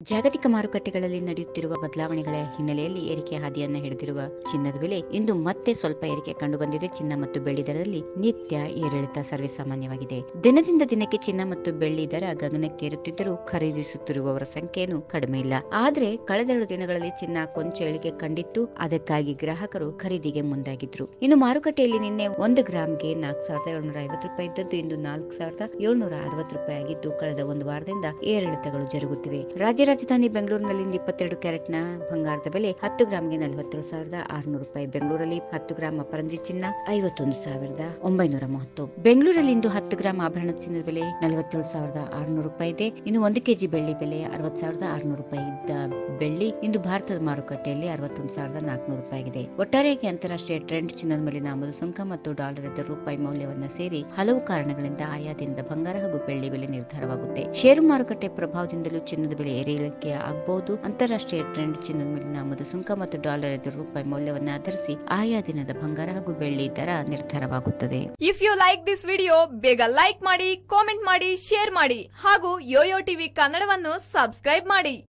ಜಾಗತಿಕ ಮಾರುಕಟ್ಟೆಗಳಲ್ಲಿ ನಡೆಯುತ್ತಿರುವ ಬದಲಾವಣೆಗಳ ಹಿನ್ನೆಲೆಯಲ್ಲಿ ಏರಿಕೆ ಹಾದಿಯನ್ನ ಹಿಡಿದಿರುವ ಚಿನ್ನದ ಬೆಲೆ ಇಂದು ಮತ್ತೆ ಸ್ವಲ್ಪ ಏರಿಕೆ ಕಂಡುಬಂದಿದೆ ಚಿನ್ನ ಮತ್ತು ಬೆಳ್ಳಿ ದರದಲ್ಲಿ ನಿತ್ಯ ಏರಿಳಿತ ಸರ್ವೇಸಾಮಾನ್ಯವಾಗಿದೆ ದಿನದಿಂದ ದಿನಕ್ಕೆ ಚಿನ್ನ ಮತ್ತು ಬೆಳ್ಳಿ ದರ ಗಗನಕ್ಕೇರುತ್ತಿದ್ದರೂ ಖರೀದಿಸುತ್ತಿರುವವರ ಸಂಖ್ಯೆಯನ್ನು ಕಡಿಮೆ ಇಲ್ಲ ಆದ್ರೆ ಕಳೆದೆರಡು ದಿನಗಳಲ್ಲಿ ಚಿನ್ನ ಕೊಂಚ ಇಳಿಕೆ ಕಂಡಿತ್ತು ಅದಕ್ಕಾಗಿ ಗ್ರಾಹಕರು ಖರೀದಿಗೆ ಮುಂದಾಗಿದ್ರು ಇನ್ನು ಮಾರುಕಟ್ಟೆಯಲ್ಲಿ ನಿನ್ನೆ ಒಂದು ಗ್ರಾಮ್ಗೆ ನಾಲ್ಕು ಸಾವಿರದ ಏಳ್ನೂರ ಐವತ್ತು ರೂಪಾಯಿ ಇದ್ದದ್ದು ಇಂದು ನಾಲ್ಕು ಸಾವಿರದ ಏಳ್ನೂರ ಅರವತ್ತು ರೂಪಾಯಿ ಆಗಿದ್ದು ಕಳೆದ ಒಂದು ವಾರದಿಂದ ಏರಿಳಿತಗಳು ಜರುಗುತ್ತಿವೆ ರಾಜ್ಯ ರಾಜಧಾನಿ ಬೆಂಗಳೂರಿನಲ್ಲಿ ಇಪ್ಪತ್ತೆರಡು ಕ್ಯಾರೆಟ್ನ ಬಂಗಾರದ ಬೆಲೆ ಹತ್ತು ಗ್ರಾಮ್ಗೆ ನಲವತ್ತೇಳು ಸಾವಿರದ ಆರುನೂರು ರೂಪಾಯಿ ಬೆಂಗಳೂರಲ್ಲಿ ಹತ್ತು ಗ್ರಾಮ್ ಅಪರಂಜಿ ಚಿನ್ನ ಐವತ್ತೊಂದು ಸಾವಿರದ ಒಂಬೈನೂರ ಮೂವತ್ತು ಬೆಂಗಳೂರಲ್ಲಿ ಇಂದು ಹತ್ತು ಗ್ರಾಮ್ ಆಭರಣದ ಚಿನ್ನದ ಬೆಲೆ ನಲವತ್ತೇಳು ಸಾವಿರದ ಆರುನೂರು ರೂಪಾಯಿ ಇದೆ ಇನ್ನು ಒಂದು ಕೆಜಿ ಬೆಳ್ಳಿ ಬೆಲೆ ಅರವತ್ತು ಸಾವಿರದ ಆರುನೂರು ರೂಪಾಯಿ ಇದ್ದ ಬೆಳ್ಳಿ ಇಂದು ಭಾರತದ ಮಾರುಕಟ್ಟೆಯಲ್ಲಿ ಅರವತ್ತೊಂದು ಸಾವಿರದ ನಾಲ್ಕುನೂರು ರೂಪಾಯಿ ಆಗಿದೆ ಒಟ್ಟಾರೆಯಾಗಿ ಅಂತಾರಾಷ್ಟ್ರೀಯ ಟ್ರೆಂಡ್ ಚಿನ್ನದ ಮೇಲಿನ ಆಮದು ಸುಂಕ ಮತ್ತು ಡಾಲರ್ ಎದ್ದ ರೂಪಾಯಿ ಮೌಲ್ಯವನ್ನ ಸೇರಿ ಹಲವು ಕಾರಣಗಳಿಂದ ಆಯಾ ದಿನದ ಬಂಗಾರ ಹಾಗೂ ಬೆಳ್ಳಿ ಬೆಲೆ ನಿರ್ಧಾರವಾಗುತ್ತೆ ಷೇರು ಮಾರುಕಟ್ಟೆ ಪ್ರಭಾವದಿಂದಲೂ ಚಿನ್ನದ ಬೆಲೆ ಏರಿಳಿಕೆ ಆಗಬಹುದು ಅಂತಾರಾಷ್ಟ್ರೀಯ ಟ್ರೆಂಡ್ ಚಿನ್ನದ ಮೇಲಿನ ಆಮದು ಸುಂಕ ಮತ್ತು ಡಾಲರ್ ಎದುರು ರೂಪಾಯಿ ಮೌಲ್ಯವನ್ನು ಆಧರಿಸಿ ಆಯಾ ದಿನದ ಬಂಗಾರ ಹಾಗೂ ಬೆಳ್ಳಿ ದರ ನಿರ್ಧಾರವಾಗುತ್ತದೆ if you like this video ಬೇಗ ಲೈಕ್ ಮಾಡಿ ಕಾಮೆಂಟ್ ಮಾಡಿ ಶೇರ್ ಮಾಡಿ ಹಾಗೂ ಯೋಯೋ ಟಿವಿ ಕನ್ನಡವನ್ನು ಸಬ್ಸ್ಕ್ರೈಬ್ ಮಾಡಿ